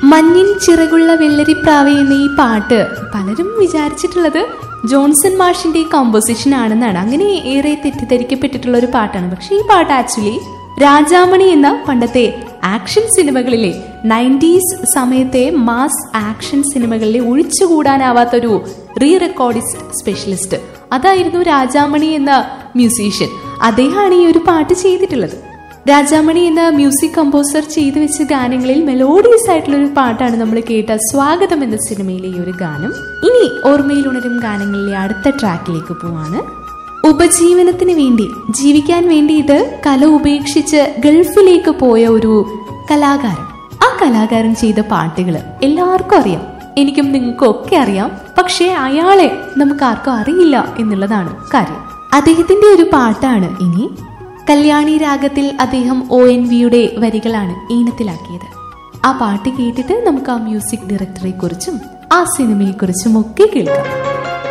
മഞ്ഞിൻ ചിറകുള്ള വെള്ളരിപ്രാവേ എന്ന ഈ പാട്ട് പലരും വിചാരിച്ചിട്ടുള്ളത് ജോൺസൺ മാഷിന്റെ കോമ്പോസിഷൻ ആണെന്നാണ് അങ്ങനെ ഏറെ തെറ്റിദ്ധരിക്കപ്പെട്ടിട്ടുള്ള ഒരു പാട്ടാണ് പക്ഷെ ഈ പാട്ട് ആക്ച്വലി രാജാമണി എന്ന പണ്ടത്തെ ആക്ഷൻ സിനിമകളിലെ നയൻറ്റീസ് സമയത്തെ മാസ് ആക്ഷൻ സിനിമകളിലെ ഒഴിച്ചുകൂടാനാവാത്തൊരു റീ റെക്കോർഡിസ്റ്റ് സ്പെഷ്യലിസ്റ്റ് അതായിരുന്നു രാജാമണി എന്ന മ്യൂസീഷ്യൻ അദ്ദേഹമാണ് ഈ ഒരു പാട്ട് ചെയ്തിട്ടുള്ളത് രാജാമണി എന്ന മ്യൂസിക് കമ്പോസർ ചെയ്തു വെച്ച ഗാനങ്ങളിൽ മെലോഡിയസ് ആയിട്ടുള്ള ഒരു പാട്ടാണ് നമ്മൾ കേട്ട സ്വാഗതം എന്ന സിനിമയിലെ ഈ ഒരു ഗാനം ഇനി ഓർമ്മയിൽ ഉണരും ഗാനങ്ങളിലെ അടുത്ത ട്രാക്കിലേക്ക് പോവാണ് ഉപജീവനത്തിന് വേണ്ടി ജീവിക്കാൻ വേണ്ടിയിട്ട് കല ഉപേക്ഷിച്ച് ഗൾഫിലേക്ക് പോയ ഒരു കലാകാരൻ ആ കലാകാരൻ ചെയ്ത പാട്ടുകൾ എല്ലാവർക്കും അറിയാം എനിക്കും നിങ്ങൾക്കും ഒക്കെ അറിയാം പക്ഷേ അയാളെ നമുക്ക് ആർക്കും അറിയില്ല എന്നുള്ളതാണ് കാര്യം അദ്ദേഹത്തിന്റെ ഒരു പാട്ടാണ് ഇനി കല്യാണി രാഗത്തിൽ അദ്ദേഹം ഒ എൻ വിയുടെ വരികളാണ് ഈണത്തിലാക്കിയത് ആ പാട്ട് കേട്ടിട്ട് നമുക്ക് ആ മ്യൂസിക് ഡയറക്ടറെ കുറിച്ചും ആ സിനിമയെ കുറിച്ചും ഒക്കെ കേൾക്കാം